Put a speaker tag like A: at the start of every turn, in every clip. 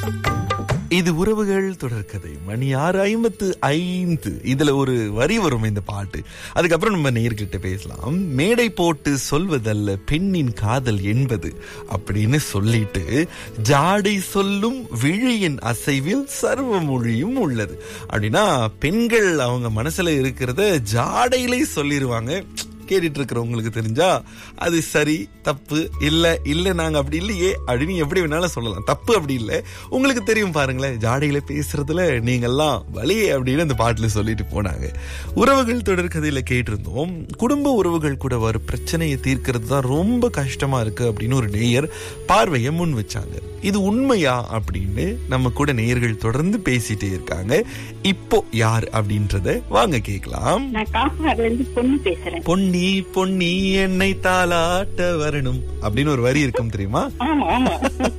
A: இது உறவுகள் தொடர்கதை மணி ஆறு ஐம்பத்து ஐந்து இதுல ஒரு வரி வரும் இந்த பாட்டு அதுக்கப்புறம் நம்ம நேர்கிட்ட பேசலாம் மேடை போட்டு சொல்வதல்ல பெண்ணின் காதல் என்பது அப்படின்னு சொல்லிட்டு ஜாடை சொல்லும் விழியின் அசைவில் சர்வ மொழியும் உள்ளது அப்படின்னா பெண்கள் அவங்க மனசுல இருக்கிறத ஜாடையிலே சொல்லிடுவாங்க கேட்டுட்டு இருக்கிறவங்களுக்கு தெரிஞ்சா அது சரி தப்பு இல்ல இல்ல நாங்க அப்படி இல்லையே அப்படின்னு எப்படி வேணாலும் சொல்லலாம் தப்பு அப்படி இல்ல உங்களுக்கு தெரியும் பாருங்களேன் ஜாடையில பேசுறதுல நீங்கெல்லாம் வழியே அப்படின்னு அந்த பாட்டுல சொல்லிட்டு போனாங்க உறவுகள் தொடர்கதையில கேட்டிருந்தோம் குடும்ப உறவுகள் கூட வர பிரச்சனையை தீர்க்கிறது தான் ரொம்ப கஷ்டமா இருக்கு அப்படின்னு ஒரு நேயர் பார்வையை முன் வச்சாங்க இது உண்மையா அப்படின்னு நம்ம கூட நேயர்கள் தொடர்ந்து பேசிட்டே இருக்காங்க இப்போ யார் அப்படின்றத வாங்க கேட்கலாம்
B: நான் காப்பாடுல இருந்து பொண்ணு பேசுறேன்
A: பொன்னி பொன்னி என்னை தாளாட்ட வரணும் அப்படின்னு ஒரு வரி இருக்கும் தெரியுமா
B: ஆமா ஆமா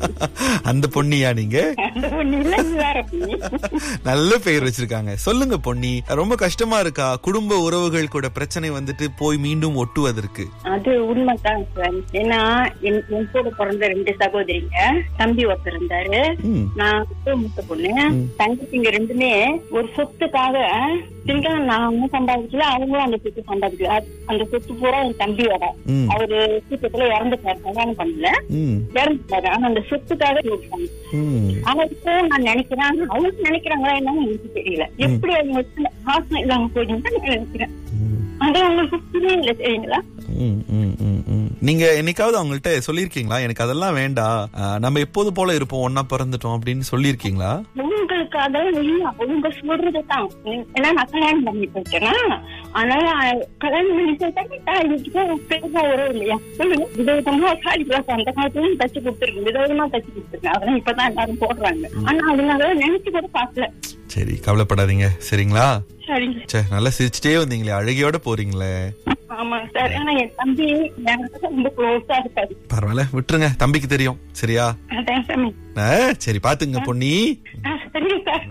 A: அந்த பொன்னியா நீங்க
B: அந்த பொண்ணு இல்ல இது வேற பொண்ணு
A: நல்ல பெயர் வச்சிருக்காங்க சொல்லுங்க பொன்னி ரொம்ப கஷ்டமா இருக்கா குடும்ப உறவுகள் கூட பிரச்சனை வந்துட்டு போய் மீண்டும் ஒட்டுவதற்கு
B: அது உண்மைதான் சார் ஏன்னா என் என் கூட பிறந்த ரெண்டு சகோதரிங்க தம்பி ஒருத்தர் இருந்தாரு
A: ம்,
B: நான் வந்து மூத்த பொண்ணு தங்கச்சிங்க ரெண்டுமே ஒரு சொத்துக்காக திரும்ப நான் ஒன்னும் சம்பாதிக்கல அவங்களும் அந்த சொத்து சம்பாதிக்கல அது- அந்த சொத்து பூரா என் தம்பியோட
A: ம்,
B: அவரு சீக்கிரத்துல இறந்துட்டாரு கல்யாணம் பண்ணல
A: ம்,
B: இறந்துட்டாரு ஆனா அந்த சொத்துக்காக இருக்காங்க
A: ம்.
B: ஆனா இப்போ நான் நினைக்கிறேன் அவங்க நினைக்கிறாங்களா என்னன்னு எனக்கு தெரியல எப்படி அவங்க வச்சு ஆசனம் இல்லாம போயிடுன்னு நான் நினைக்கிறேன்
A: ம்,
B: அது அவங்களுக்கு புரியல தெரியுங்களா
A: ம், ம், ம், ம். நீங்க என்னைக்காவது அவங்கள்ட்ட சொல்லிருக்கீங்களா எனக்கு அதெல்லாம் வேண்டாம் ஆ, நம்ம எப்போது போல இருப்போம் ஒன்னா பிறந்துட்டோம் அப்படின்னு சொல்லியிருக்கீங்களா
B: உங்களுக்கு அதெல்லாம் இல்ல அவங்க சொல்றதுதான் ஏன்னா நான் கல்யாணம் பண்ணி போயிட்டேனா அதனால கல்யாணம் பண்ணி போயிட்டா இதுக்கு பெருசா வரும் இல்லையா சொல்லுங்க விதவிதமா சாடி கிளாஸ் அந்த காலத்துல தச்சு கொடுத்துருக்கு விதவிதமா தச்சு கொடுத்துருக்கேன் அதெல்லாம் இப்பதான் எல்லாரும் போடுறாங்க ஆனா அவங்க அதெல்லாம் நினைச்சு கூட பாக்கல
A: சரி கவலைப்படாதீங்க சரிங்களா
B: சரிங்க
A: சே நல்லா சிரிச்சுட்டே வந்தீங்களே அழகியோட போறீங்களே
B: ஆமா சார் ஆனா என் தம்பி என்கிட்ட ரொம்ப க்ளோஸா இருக்காரு
A: பரவாயில்ல விட்டுருங்க தம்பிக்கு தெரியும் சரியா
B: அதான் சாமி
A: ஆ, சரி பாத்துங்க பொன்னி
B: ஆ, சரிங்க சார்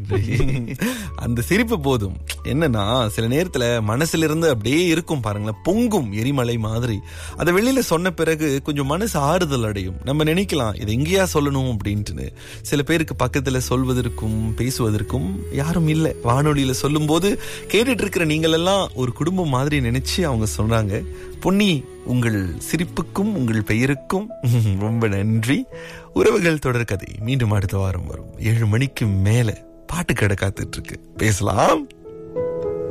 A: அந்த சிரிப்பு போதும் என்னன்னா சில நேரத்துல மனசுல இருந்து அப்படியே இருக்கும் பாருங்களேன் பொங்கும் எரிமலை மாதிரி அதை வெளியில சொன்ன பிறகு கொஞ்சம் மனசு ஆறுதல் அடையும் நம்ம நினைக்கலாம் இது எங்கேயா சொல்லணும் அப்படின்ட்டுன்னு சில பேருக்கு பக்கத்துல சொல்வதற்கும் பேசுவதற்கும் யாரும் இல்லை வானொலியில சொல்லும்போது கேட்டுட்டு இருக்கிற நீங்கள் எல்லாம் ஒரு குடும்பம் மாதிரி நினைச்சு அவங்க சொன்னாங்க பொன்னி உங்கள் சிரிப்புக்கும் உங்கள் பெயருக்கும் ரொம்ப நன்றி உறவுகள் தொடர்கதை மீண்டும் அடுத்த வாரம் வரும் ஏழு மணிக்கு மேல பாட்டு கடை காத்துட்டு இருக்கு பேசலாம்